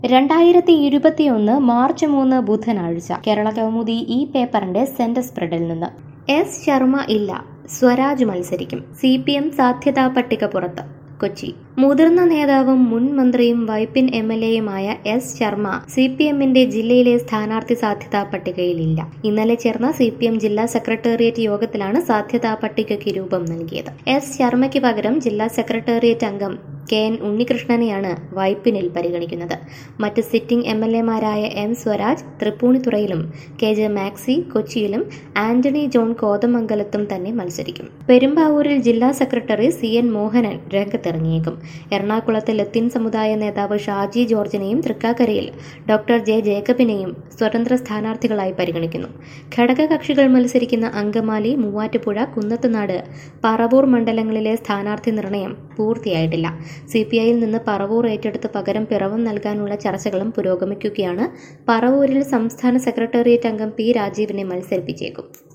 രണ്ടായിരത്തി ഇരുപത്തിയൊന്ന് മാർച്ച് മൂന്ന് ബുധനാഴ്ച കേരള കൗമുദി ഈ പേപ്പറിന്റെ സെന്റർ സ്പ്രെഡിൽ നിന്ന് എസ് ശർമ്മ ഇല്ല സ്വരാജ് മത്സരിക്കും സി പി എം സാധ്യതാ പട്ടിക പുറത്ത് കൊച്ചി മുതിർന്ന നേതാവും മുൻ മന്ത്രിയും വൈപ്പിൻ എം എൽ എയുമായ എസ് ശർമ്മ സി പി എമ്മിന്റെ ജില്ലയിലെ സ്ഥാനാർത്ഥി സാധ്യതാ പട്ടികയിലില്ല ഇന്നലെ ചേർന്ന സി പി എം ജില്ലാ സെക്രട്ടേറിയറ്റ് യോഗത്തിലാണ് സാധ്യതാ പട്ടികയ്ക്ക് രൂപം നൽകിയത് എസ് ശർമ്മയ്ക്ക് പകരം ജില്ലാ സെക്രട്ടേറിയറ്റ് അംഗം കെ എൻ ഉണ്ണികൃഷ്ണനെയാണ് വൈപ്പിനിൽ പരിഗണിക്കുന്നത് മറ്റ് സിറ്റിംഗ് എം എൽ എമാരായ എം സ്വരാജ് തൃപ്പൂണിത്തുറയിലും കെ ജെ മാക്സി കൊച്ചിയിലും ആന്റണി ജോൺ കോതമംഗലത്തും തന്നെ മത്സരിക്കും പെരുമ്പാവൂരിൽ ജില്ലാ സെക്രട്ടറി സി എൻ മോഹനൻ രംഗത്തിറങ്ങിയേക്കും എറണാകുളത്ത് ലത്തീൻ സമുദായ നേതാവ് ഷാജി ജോർജിനെയും തൃക്കാക്കരയിൽ ഡോക്ടർ ജെ ജേക്കബിനെയും സ്വതന്ത്ര സ്ഥാനാർത്ഥികളായി പരിഗണിക്കുന്നു ഘടകകക്ഷികൾ മത്സരിക്കുന്ന അങ്കമാലി മൂവാറ്റുപുഴ കുന്നത്തുനാട് പറവൂർ മണ്ഡലങ്ങളിലെ സ്ഥാനാർത്ഥി നിർണയം പൂർത്തിയായിട്ടില്ല സി പി ഐയിൽ നിന്ന് പറവൂർ ഏറ്റെടുത്ത് പകരം പിറവം നൽകാനുള്ള ചർച്ചകളും പുരോഗമിക്കുകയാണ് പറവൂരിൽ സംസ്ഥാന സെക്രട്ടേറിയറ്റ് അംഗം പി രാജീവിനെ മത്സരിപ്പിച്ചേക്കും